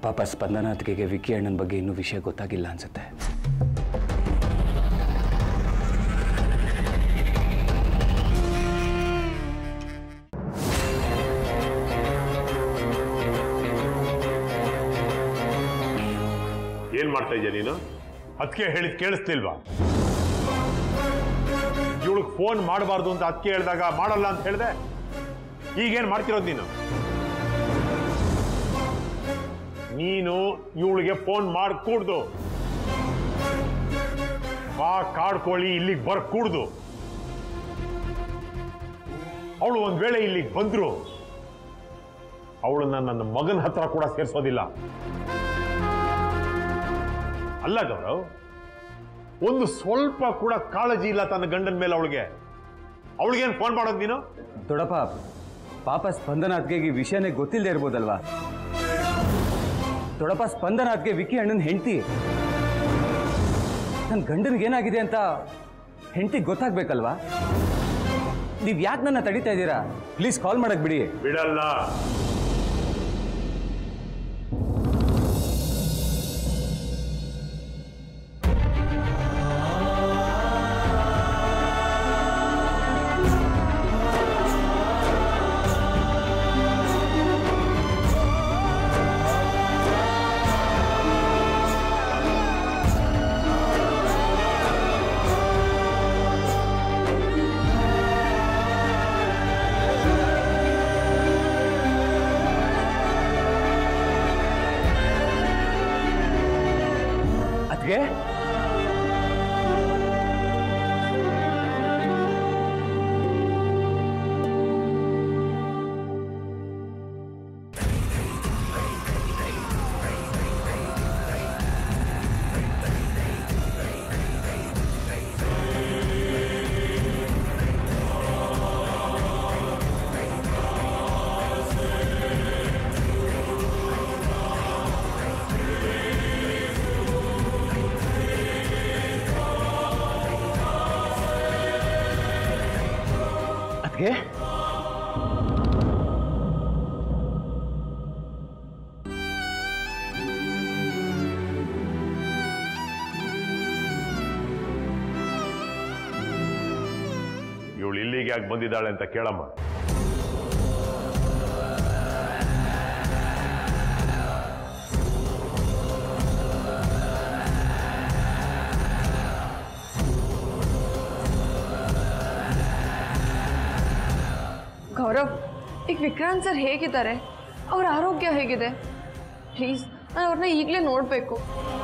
ಪಾಪ ಸ್ಪಂದನ ಅತ್ತಿಗೆಗೆ ವಿಕ್ಕಿ ಅಣ್ಣನ ಬಗ್ಗೆ ಇನ್ನೂ ವಿಷಯ ಗೊತ್ತಾಗಿಲ್ಲ ಅನ್ಸುತ್ತೆ ಏನ್ ಮಾಡ್ತಾ ಇದೀಯ ನೀನು ಅದಕ್ಕೆ ಹೇಳಿದ್ ಕೇಳಿಸ್ಲಿಲ್ವಾ ಇವಳಿಗೆ ಫೋನ್ ಮಾಡಬಾರ್ದು ಅಂತ ಅದಕ್ಕೆ ಹೇಳಿದಾಗ ಮಾಡಲ್ಲ ಅಂತ ಹೇಳಿದೆ ಈಗೇನ್ ಮಾಡ್ತಿರೋದು ನೀನು ನೀನು ಇವಳಿಗೆ ಫೋನ್ ಮಾಡಕೂಡ್ದು ಬಾ ಕಾಡ್ಕೊಳ್ಳಿ ಇಲ್ಲಿಗೆ ಬರ್ಕೂಡ್ದು ಅವಳು ಒಂದ್ ವೇಳೆ ಇಲ್ಲಿಗೆ ಬಂದ್ರು ಅವಳನ್ನ ನನ್ನ ಮಗನ ಹತ್ರ ಕೂಡ ಸೇರಿಸೋದಿಲ್ಲ ಅಲ್ಲ ಗೌರವ್ ಒಂದು ಸ್ವಲ್ಪ ಕೂಡ ಕಾಳಜಿ ಇಲ್ಲ ತನ್ನ ಗಂಡನ ಮೇಲೆ ಅವಳಿಗೆ ಅವಳಿಗೇನು ಫೋನ್ ಮಾಡೋದು ನೀನು ದೊಡ್ಡಪ್ಪ ಪಾಪ ಸ್ಪಂದನ ಅತ್ತಿಗೆಗೆ ಈ ವಿಷಯನೇ ಗೊತ್ತಿಲ್ಲದೆ ಇರ್ಬೋದಲ್ವಾ ದೊಡ್ಡಪ್ಪ ಸ್ಪಂದನ ಅತ್ತಿಗೆ ವಿಕ್ಕಿ ಅಣ್ಣನ ಹೆಂಡತಿ ನನ್ನ ಗಂಡನಿಗೆ ಏನಾಗಿದೆ ಅಂತ ಹೆಂಡತಿಗೆ ಗೊತ್ತಾಗ್ಬೇಕಲ್ವಾ ನೀವು ಯಾಕೆ ನನ್ನ ತಡಿತಾ ಇದ್ದೀರಾ ಪ್ಲೀಸ್ ಕಾಲ್ ಮಾಡಕ್ ಬಿಡಿ ಬಿಡಲ್ಲ ಅದ್ಗೆ ಅದ್ಗೆ ಇವಳು ಇಲ್ಲಿಗೆ ಯಾಕೆ ಬಂದಿದ್ದಾಳೆ ಅಂತ ಕೇಳಮ್ಮ ಗೌರವ್ ಈಗ ವಿಕ್ರಾಂತ್ ಸರ್ ಹೇಗಿದ್ದಾರೆ ಅವ್ರ ಆರೋಗ್ಯ ಹೇಗಿದೆ ಪ್ಲೀಸ್ ನಾನು ಅವ್ರನ್ನ ಈಗಲೇ ನೋಡಬೇಕು